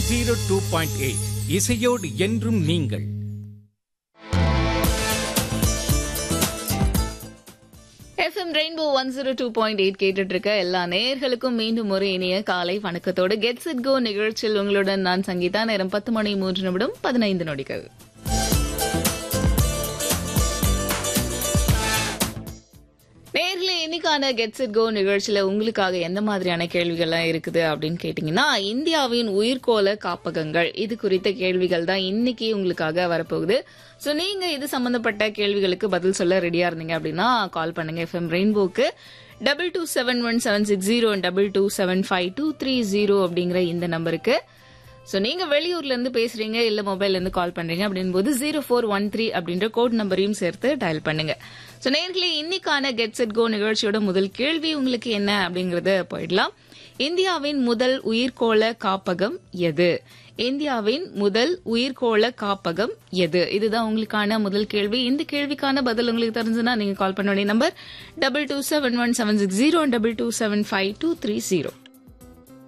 zero two point eight இசையோடு என்றும் நீங்கள் FM Rainbow one zero two point eight கேட்டுட்டு இருக்க எல்லா நேயர்களுக்கும் மீண்டும் ஒரு இனிய காலை வணக்கத்தோடு கெட்ஸ் இட் கோ நிகழ்ச்சியில் உங்களுடன் நான் சங்கீதா நேரம் பத்து மணி மூன்று நிமிடம் பதினைந்து நொடிகள் நேர்ல இன்னைக்கான கெட்ஸ் இட் கோ நிகழ்ச்சியில உங்களுக்காக எந்த மாதிரியான கேள்விகள்லாம் இருக்குது அப்படின்னு கேட்டீங்கன்னா இந்தியாவின் உயிர்கோள காப்பகங்கள் இது குறித்த கேள்விகள் தான் இன்னைக்கு உங்களுக்காக வரப்போகுது சோ நீங்க இது சம்பந்தப்பட்ட கேள்விகளுக்கு பதில் சொல்ல ரெடியா இருந்தீங்க அப்படின்னா கால் பண்ணுங்க எஃப்எம் ரெயின்போக்கு double two seven one seven six zero double two seven five two three zero அப்படிங்கிற இந்த நம்பருக்கு சோ நீங்க வெளியூர்ல இருந்து பேசுறீங்க இல்ல மொபைல்ல இருந்து கால் பண்றீங்க அப்படின் போது ஜீரோ ஃபோர் ஒன் த்ரீ அப்படின்ற கோட் நம்பரையும் சேர்த்து டயல் பண்ணுங்க சோ நேர்களே இன்னைக்கான கெட் செட் கோ நிகழ்ச்சியோட முதல் கேள்வி உங்களுக்கு என்ன அப்படிங்கறத போயிடலாம் இந்தியாவின் முதல் உயிர்கோள காப்பகம் எது இந்தியாவின் முதல் உயிர்கோள காப்பகம் எது இதுதான் உங்களுக்கான முதல் கேள்வி இந்த கேள்விக்கான பதில் உங்களுக்கு தெரிஞ்சுன்னா நீங்க கால் பண்ண வேண்டிய number double two seven one seven six zero double two seven five two three zero